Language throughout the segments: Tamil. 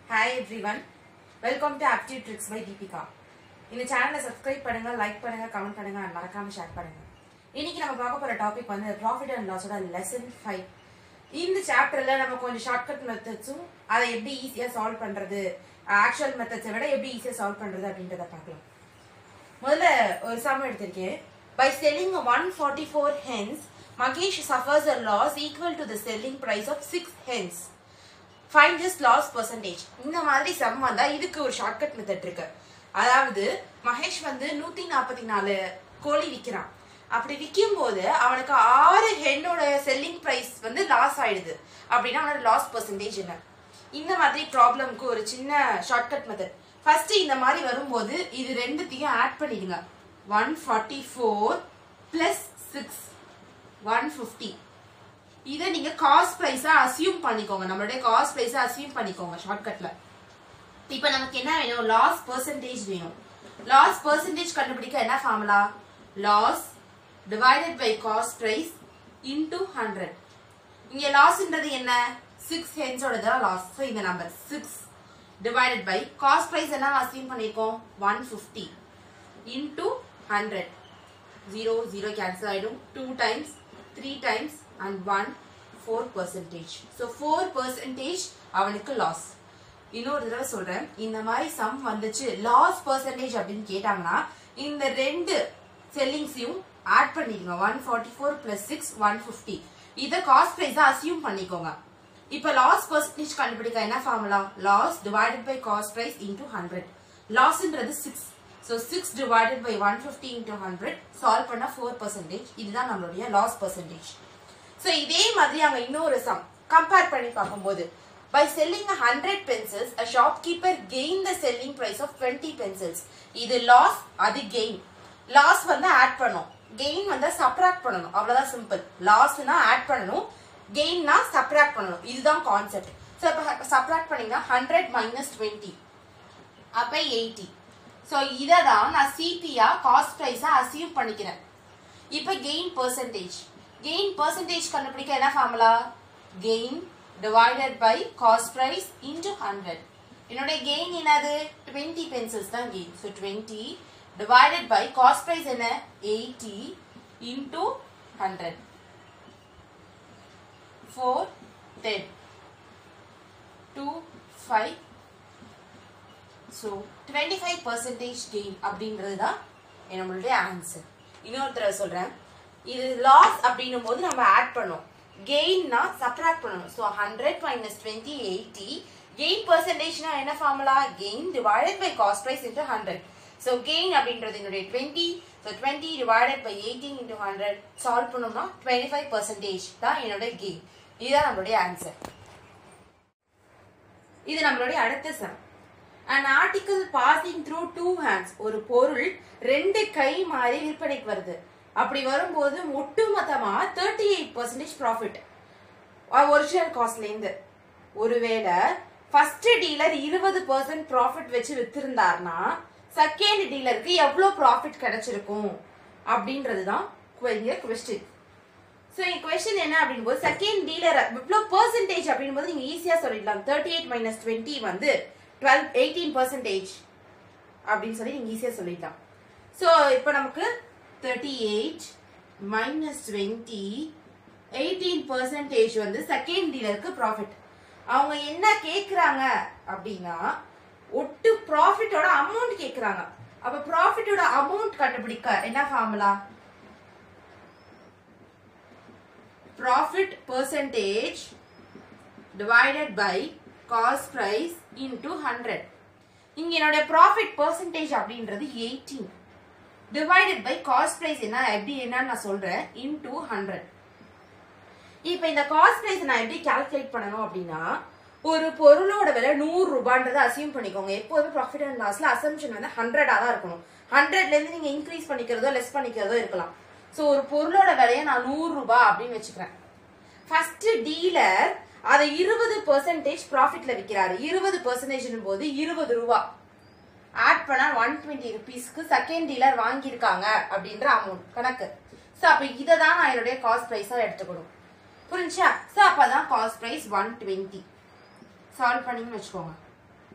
Hi everyone welcome to aptiv tricks by Deepika இந்த சேனலை சப்ஸ்கிரைப் பண்ணுங்க லைக் பண்ணுங்க கமெண்ட் பண்ணுங்க and மறக்காம ஷேர் பண்ணுங்க இன்னைக்கு நம்ம பார்க்க போற டாபிக் வந்து ப்ராஃபிட் அண்ட் லாஸோட லெசன் ஃபைவ் இந்த சாப்டர்ல நம்ம கொஞ்சம் ஷார்ட்கட் மெத்தட்ஸும் அதை எப்படி ஈஸியா சால்வ் பண்றது ஆக்சுவல் மெத்தட்ஸை விட எப்படி ஈஸியா சால்வ் பண்றது அப்படின்றத பார்க்கலாம் முதல்ல ஒரு சம் எடுத்திருக்கேன் by selling one forty four hence Mahesh suffers a loss equal to the selling price of six hence find this loss percentage இந்த மாதிரி சம் வந்தா இதுக்கு ஒரு ஷார்ட்கட் மெத்தட் இருக்கு அதாவது மகேஷ் வந்து நூத்தி நாற்பத்தி நாலு கோழி விற்கிறான் அப்படி விற்கும் போது அவனுக்கு ஆறு ஹென்னோட செல்லிங் பிரைஸ் வந்து லாஸ் ஆயிடுது அப்படின்னா அவனோட லாஸ் பர்சன்டேஜ் என்ன இந்த மாதிரி ப்ராப்ளம்க்கு ஒரு சின்ன ஷார்ட்கட் மெத்தட் ஃபர்ஸ்ட் இந்த மாதிரி வரும்போது இது ரெண்டுத்தையும் ஆட் பண்ணிடுங்க one forty four plus six one fifty இதை நீங்க காஸ்ட் பிரைஸா அசியூம் பண்ணிக்கோங்க நம்மளுடைய காஸ்ட் பிரைஸா அசியூம் பண்ணிக்கோங்க ஷார்ட்கட்ல இப்போ நமக்கு என்ன வேணும் லாஸ் பெர்சன்டேஜ் வேணும் லாஸ் பெர்சன்டேஜ் கண்டுபிடிக்க என்ன formula loss divided by cost price into hundred இங்க லாஸ்ன்றது என்ன சிக்ஸ் ஹென்ஸோட தான் லாஸ் ஸோ இந்த number six divided by cost price என்ன அசியூம் பண்ணிருக்கோம் one fifty into hundred zero zero cancel ஆயிடும் two times three times and one four percentage so four percentage அவனுக்கு லாஸ் இன்னொரு தடவை சொல்றேன் இந்த மாதிரி சம் வந்துச்சு லாஸ் பர்சன்டேஜ் அப்படின்னு கேட்டாங்கன்னா இந்த ரெண்டு செல்லிங்ஸையும் ஆட் பண்ணிடுங்க one forty four plus six one fifty இதை காஸ்ட் ப்ரைஸா அசியூம் பண்ணிக்கோங்க இப்போ லாஸ் பர்சன்டேஜ் கண்டுபிடிக்க என்ன formula loss divided by cost price into hundred லாஸ்ன்றது six so six divided by one fifty into hundred solve பண்ண ஃபோர் பர்சன்டேஜ் இதுதான் நம்மளுடைய லாஸ் பர்சன்டேஜ் ஸோ இதே மாதிரி அங்கே இன்னொரு சம் கம்பேர் பண்ணி பார்க்கும்போது by selling hundred pencils a shopkeeper gain the selling price of twenty pencils இது லாஸ் அது கெயின் லாஸ் வந்து ஆட் பண்ணும் கெயின் வந்து சப்ராக்ட் பண்ணணும் அவ்வளவுதான் சிம்பிள் லாஸ்னா ஆட் பண்ணணும் கெயின்னா சப்ராக்ட் பண்ணணும் இதுதான் கான்செப்ட் ஸோ இப்போ சப்ராக்ட் பண்ணீங்கன்னா ஹண்ட்ரட் மைனஸ் டுவெண்ட்டி அப்போ எயிட்டி ஸோ இதை தான் நான் சிபியா காஸ்ட் ப்ரைஸா அசியூம் பண்ணிக்கிறேன் இப்போ கெயின் பர்சன்டேஜ் கெயின் பர்சன்டேஜ் கண்டுபிடிக்க என்ன formula gain divided by cost price into hundred என்னுடைய கெயின் என்னது டுவெண்ட்டி பென்சில்ஸ் தான் gain so twenty divided by cost price என்ன eighty into hundred four ten two five so twenty five percentage gain அப்படின்றது தான் நம்மளுடைய ஆன்சர் இன்னொரு தடவை சொல்கிறேன் இது லாஸ் அப்படின்னும் போது நம்ம ஆட் பண்ணோம் கெயின்னா சப்ராக்ட் பண்ணணும் so hundred minus twenty eighty gain பர்சன்டேஜ்னா என்ன formula gain divided by cost price into hundred so gain அப்படின்றது என்னுடைய twenty so twenty divided by eighteen into hundred solve பண்ணோம்னா டுவெண்ட்டி ஃபைவ் பர்சன்டேஜ் தான் என்னுடைய கெயின் இதுதான் நம்மளுடைய ஆன்சர் இது நம்மளுடைய அடுத்த sum an article passing through two hands ஒரு பொருள் ரெண்டு கை மாறி விற்பனைக்கு வருது அப்படி வரும்போது ஒட்டுமொத்தமா thirty eight percentage profit original காஸ்ட்லேருந்து ஒருவேளை ஃபர்ஸ்ட் டீலர் இருபது பர்சன்ட் ப்ராஃபிட் வச்சு வித்திருந்தாருன்னா செகண்ட் டீலருக்கு எவ்வளோ ப்ராஃபிட் கிடைச்சிருக்கும் அப்படின்றது தான் இங்க கொஸ்டின் ஸோ என் கொஸ்டின் என்ன அப்படின் போது செகண்ட் டீலர் இவ்வளோ பர்சன்டேஜ் அப்படின் போது நீங்கள் ஈஸியாக சொல்லிடலாம் தேர்ட்டி எயிட் மைனஸ் டுவெண்ட்டி வந்து டுவெல் எயிட்டீன் பர்சன்டேஜ் அப்படின்னு சொல்லி நீங்கள் ஈஸியாக சொல்லிடலாம் ஸோ இப்போ நமக்கு thirty eight minus twenty eighteen percentage வந்து செகண்ட் டீலருக்கு ப்ராஃபிட் அவங்க என்ன கேட்குறாங்க அப்படின்னா ஒட்டு ப்ராஃபிட்டோட அமௌண்ட் கேட்குறாங்க அப்போ ப்ராஃபிட்டோட அமௌண்ட் கண்டுபிடிக்க என்ன formula profit percentage divided by cost price into hundred இங்க என்னுடைய ப்ராஃபிட் பர்சன்டேஜ் அப்படின்றது eighteen divided by cost price என்ன எப்படி என்னன்னு நான் சொல்றேன் இன்டூ ஹண்ட்ரட் இப்போ இந்த காஸ்ட் ப்ரைஸ் நான் எப்படி கால்குலேட் பண்ணணும் அப்படின்னா ஒரு பொருளோட விலை நூறு ரூபான்றதை அசியூம் பண்ணிக்கோங்க எப்போதும் ப்ராஃபிட் அண்ட் லாஸ்ல அசம்ஷன் வந்து ஹண்ட்ரடா தான் இருக்கணும் ஹண்ட்ரட்ல இருந்து நீங்க இன்க்ரீஸ் பண்ணிக்கிறதோ லெஸ் பண்ணிக்கிறதோ இருக்கலாம் ஸோ ஒரு பொருளோட விலையை நான் நூறு ரூபாய் அப்படின்னு வச்சுக்கிறேன் ஃபர்ஸ்ட் டீலர் அதை இருபது பெர்சன்டேஜ் ப்ராஃபிட்ல விற்கிறாரு இருபது பெர்சன்டேஜ் போது இருபது ரூபா ஆட் பண்ணா ஒன் டுவெண்ட்டி ருபீஸ்க்கு செகண்ட் டீலர் வாங்கியிருக்காங்க அப்படின்ற அமௌண்ட் கணக்கு ஸோ அப்போ இதை தான் நான் என்னுடைய காஸ்ட் ப்ரைஸாக எடுத்துக்கணும் புரிஞ்சா ஸோ அப்போ தான் cost price one twenty solve பண்ணிங்கன்னு வச்சுக்கோங்க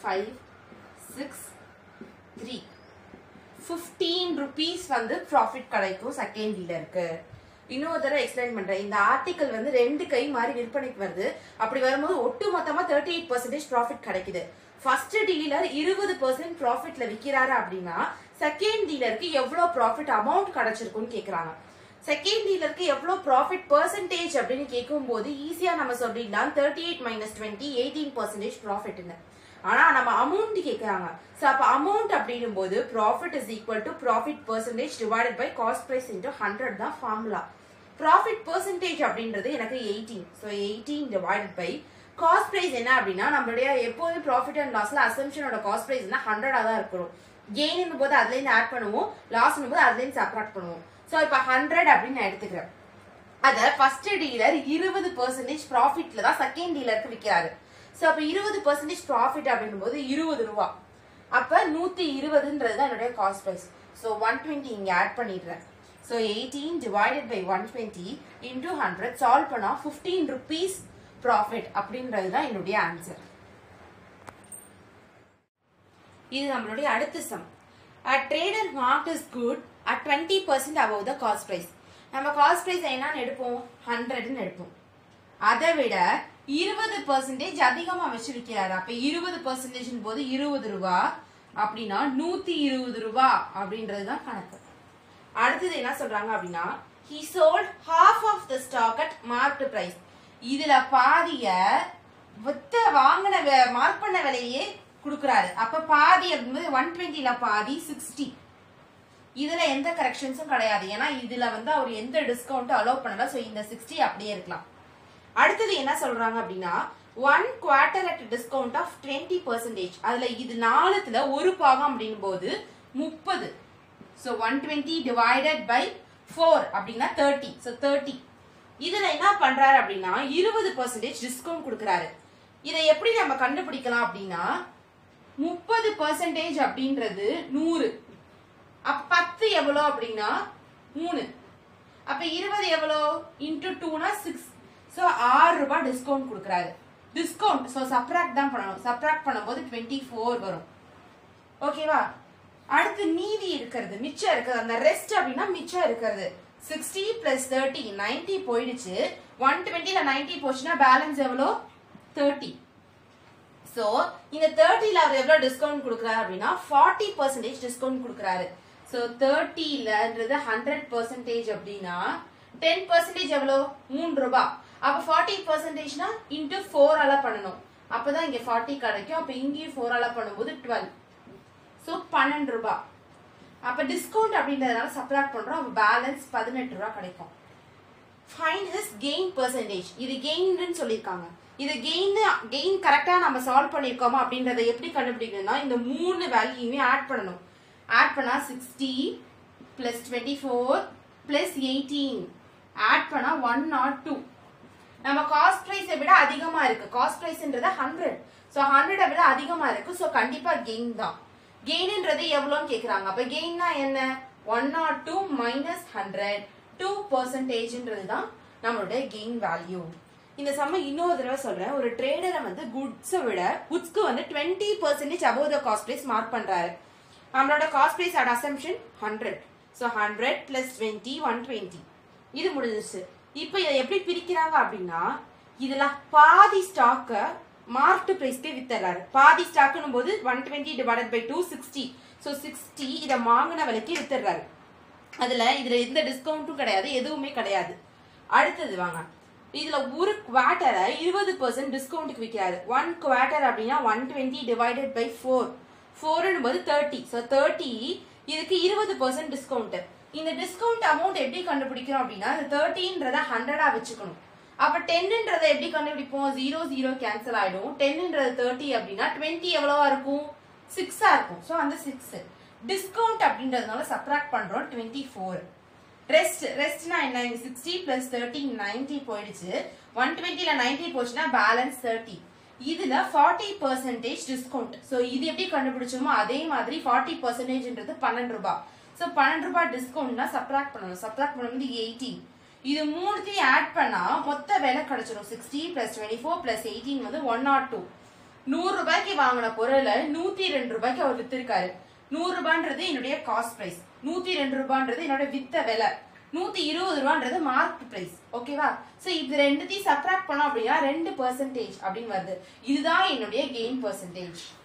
five six three fifteen rupees வந்து ப்ராஃபிட் கிடைக்கும் செகண்ட் டீலருக்கு இன்னொரு தடவை எக்ஸ்பிளைன் பண்றேன் இந்த ஆர்டிக்கல் வந்து ரெண்டு கை மாதிரி விற்பனைக்கு வருது அப்படி வரும்போது ஒட்டு மொத்தமா தேர்ட்டி எயிட் பர்சன்டேஜ் ப்ராஃபிட் கிடைக்குது ஃபர்ஸ்ட் டீலர் இருபது பர்சன்ட் ப்ராஃபிட்ல விக்கிறாரு அப்படின்னா செகண்ட் டீலருக்கு எவ்வளவு ப்ராஃபிட் அமௌண்ட் கிடைச்சிருக்கும்னு கேக்குறாங்க செகண்ட் டீலருக்கு எவ்வளவு ப்ராஃபிட் பர்சன்டேஜ் அப்படின்னு கேட்கும்போது ஈஸியா நம்ம சொல்லிடலாம் thirty eight minus twenty eighteen percentage ப்ராஃபிட்னு ஆனா நம்ம அமௌண்ட் கேக்குறாங்க சோ அப்ப அமௌண்ட் அப்படின்னும் போது profit is equal to profit percentage divided by cost price into hundred தான் ஃபார்முலா ப்ராஃபிட் பர்சன்டேஜ் அப்படின்றது எனக்கு eighteen so eighteen divided by cost price என்ன அப்படின்னா நம்மளுடைய எப்போதும் ப்ராஃபிட் அண்ட் லாஸ்ல அசம்ஷனோட காஸ்ட் பிரைஸ் ஹண்ட்ரடா தான் இருக்கணும் கெயின் போது அதுல இருந்து ஆட் பண்ணுவோம் லாஸ் போது அதுல இருந்து சப்ராக்ட் பண்ணுவோம் ஸோ இப்போ ஹண்ட்ரட் அப்படின்னு நான் எடுத்துக்கிறேன் அத ஃபர்ஸ்ட் டீலர் இருபது பர்சன்டேஜ் ப்ராஃபிட்ல தான் செகண்ட் டீலருக்கு விற்கிறாரு ஸோ அப்போ இருபது பர்சன்டேஜ் ப்ராஃபிட் அப்படின்னும் போது இருபது ரூபா அப்ப நூத்தி இருபதுன்றது தான் என்னுடைய cost price so one twenty இங்க ஆட் பண்ணிடுறேன் so eighteen divided by one twenty into hundred solve பண்ணா ஃபிஃப்டீன் ருபீஸ் ப்ராஃபிட் அப்படின்றது தான் என்னுடைய ஆன்சர் இது நம்மளுடைய அடுத்த sum A trader marked his good at 20% above the cost price. நம்ம காஸ்ட் பிரைஸ் என்னன்னு எடுப்போம் ஹண்ட்ரட்னு எடுப்போம் அதை விட இருபது பர்சன்டேஜ் அதிகமா வச்சு விற்கிறாரு அப்ப இருபது பர்சன்டேஜ் போது இருபது ரூபா அப்படின்னா நூத்தி இருபது ரூபா அப்படின்றது தான் கணக்கு அடுத்தது என்ன சொல்றாங்க அப்படின்னா he sold half of the stock at marked price இதுல பாதிய வித்த வாங்கின மார்க் பண்ண விலையே கொடுக்குறாரு அப்ப பாதி அப்படிங்கும்போது ஒன் டுவெண்ட்டில பாதி சிக்ஸ்டி இதுல எந்த கரெக்ஷன்ஸும் கிடையாது ஏன்னா இதுல வந்து அவர் எந்த டிஸ்கவுண்ட்டும் அலோவ் பண்ணல சோ இந்த சிக்ஸ்டி அப்படியே இருக்கலாம் அடுத்தது என்ன சொல்றாங்க அப்படின்னா one quarter at discount of twenty percentage அதுல இது நாலுத்துல ஒரு பாகம் அப்படின் போது முப்பது so one twenty divided by four அப்படின்னா தேர்ட்டி ஸோ தேர்ட்டி இதுல என்ன பண்றாரு அப்படின்னா இருபது பர்சன்டேஜ் டிஸ்கவுண்ட் கொடுக்குறாரு இதை எப்படி நம்ம கண்டுபிடிக்கலாம் அப்படின்னா முப்பது பர்சன்டேஜ் அப்படின்றது நூறு அப்ப பத்து எவ்வளோ அப்படின்னா மூணு அப்ப இருபது எவ்வளோ இன்டூ டூனா சிக்ஸ் ஸோ ஆறு ரூபாய் டிஸ்கவுண்ட் கொடுக்குறாரு டிஸ்கவுண்ட் ஸோ சப்ராக்ட் தான் பண்ணணும் சப்ராக்ட் பண்ணும்போது டுவெண்ட்டி ஃபோர் வரும் ஓகேவா அடுத்து மீதி இருக்கிறது மிச்சம் இருக்கிறது அந்த ரெஸ்ட் அப்படின்னா மிச்சம் இருக்கிறது சிக்ஸ்டி பிளஸ் தேர்ட்டி நைன்டி போயிடுச்சு ஒன் டுவெண்ட்டில நைன்டி போச்சுன்னா பேலன்ஸ் எவ்வளோ தேர்ட்டி ஸோ இந்த தேர்ட்டில அவர் எவ்வளோ டிஸ்கவுண்ட் கொடுக்குறாரு அப்படின்னா ஃபார்ட்டி பர்சன்டேஜ் டிஸ்கவுண்ட் கொடுக்குறாரு ஸோ தேர்ட்டிலன்றது ஹண்ட்ரட் பர்சன்டேஜ் அப்படின்னா டென் பர்சன்டேஜ் எவ்வளோ மூணு ரூபாய் அப்போ ஃபார்ட்டி பர்சன்டேஜ்னா இன்டூ ஃபோரால பண்ணணும் அப்பதான் இங்க ஃபார்ட்டி கிடைக்கும் அப்போ இங்கேயும் ஃபோரால பண்ணும்போது டுவெல் ஸோ பன்னெண்டு ரூபாய் அப்போ டிஸ்கவுண்ட் அப்படின்றதுனால சப்ராக்ட் பண்றோம் அப்போ பேலன்ஸ் பதினெட்டு ரூபாய் கிடைக்கும் ஃபைண்ட் ஹிஸ் கெயின் பர்சன்டேஜ் இது கெயின்னு சொல்லியிருக்காங்க இது கெயின் கெயின் கரெக்டா நம்ம சால்வ் பண்ணிருக்கோமா அப்படின்றத எப்படி கண்டுபிடிக்கணும்னா இந்த மூணு வேல்யூமே ஆட் பண்ணணும் ஆட் பண்ணா sixty plus twenty four plus eighteen add பண்ணா ஒன் நாட் டூ நம்ம காஸ்ட் பிரைஸை விட அதிகமா இருக்கு காஸ்ட் பிரைஸ்ன்றது ஹண்ட்ரட் ஸோ ஹண்ட்ரடை விட அதிகமா இருக்கு ஸோ கண்டிப்பா கெயின் தான் கெயின்ன்றது எவ்வளோன்னு கேக்குறாங்க அப்ப கெயின்னா என்ன one not two minus hundred two பர்சன்டேஜ்ன்றது தான் நம்மளுடைய கெயின் வேல்யூ இந்த சம்ம இன்னொரு தடவை சொல்றேன் ஒரு ட்ரேடரை வந்து குட்ஸை விட குட்ஸ்க்கு வந்து twenty percentage above the cost price mark பண்றாரு நம்மளோட காஸ்ட் பிரைஸ் அட் அசம்ஷன் hundred so hundred plus twenty one twenty இது முடிஞ்சிச்சு இப்போ இதை எப்படி பிரிக்கிறாங்க அப்படின்னா இதுல பாதி ஸ்டாக்கை மார்க்டு பிரைஸ்க்கே வித்துறாரு பாதி ஸ்டாக்குன்னு போது one twenty divided by two sixty so sixty இதை வாங்கின விலைக்கு வித்துறாரு அதுல இதுல எந்த டிஸ்கவுண்ட்டும் கிடையாது எதுவுமே கிடையாது அடுத்தது வாங்க இதுல ஒரு குவார்டரை இருபது பர்சன்ட் டிஸ்கவுண்ட்டுக்கு விற்கிறாரு ஒன் குவார்டர் அப்படின்னா one twenty divided by four ஃபோர்னு போது தேர்ட்டி ஸோ தேர்ட்டி இதுக்கு இருபது பர்சன்ட் டிஸ்கவுண்ட் இந்த டிஸ்கவுண்ட் அமௌண்ட் எப்படி கண்டுபிடிக்கிறோம் அப்படின்னா இந்த தேர்ட்டின்றத ஹண்ட்ரடா வச்சுக்கணும் அப்ப டென்ன்றதை எப்படி கண்டுபிடிப்போம் ஜீரோ ஜீரோ கேன்சல் ஆயிடும் டென்ன்றது தேர்ட்டி அப்படின்னா டுவெண்ட்டி எவ்வளவா இருக்கும் சிக்ஸா இருக்கும் ஸோ அந்த சிக்ஸ் டிஸ்கவுண்ட் அப்படின்றதுனால சப்ராக்ட் பண்றோம் டுவெண்ட்டி ஃபோர் ரெஸ்ட் ரெஸ்ட்னா என்ன சிக்ஸ்டி பிளஸ் தேர்ட்டி நைன்டி போயிடுச்சு ஒன் டுவெண்ட்டில நைன்டி போச்சுன்னா பேலன்ஸ் தேர்ட்டி இதுல ஃபார்ட்டி பர்சன்டேஜ் டிஸ்கவுண்ட் ஸோ இது எப்படி கண்டுபிடிச்சோமோ அதே மாதிரி ஃபார்ட்டி பர்சன்டேஜ்ன்றது பன்னெண்டு ரூபாய் ஸோ பன்னெண்டு ரூபாய் டிஸ்கவுண்ட்னா சப்ராக்ட் பண்ணணும் சப்ராக்ட் பண்ணும்போது எயிட்டீன் இது மூணுத்தையும் ஆட் பண்ணா மொத்த விலை கிடைச்சிடும் sixty plus twenty four plus eighteen வந்து ஒன் நாட் டூ நூறு ரூபாய்க்கு வாங்கின பொருளை நூத்தி ரெண்டு ரூபாய்க்கு அவர் வித்திருக்காரு நூறு ரூபான்றது என்னுடைய காஸ்ட் பிரைஸ் நூத்தி ரெண்டு ரூபான்றது என்னோட வித்த விலை நூத்தி இருபது ரூபான்றது மார்க் பிரைஸ் ஓகேவா சோ இது ரெண்டுத்தையும் சப்ராக்ட் பண்ணோம் அப்படின்னா ரெண்டு பெர்சன்டேஜ் அப்படின்னு வருது இதுதான் என்னுடைய கெயின் பெர்சன்டேஜ்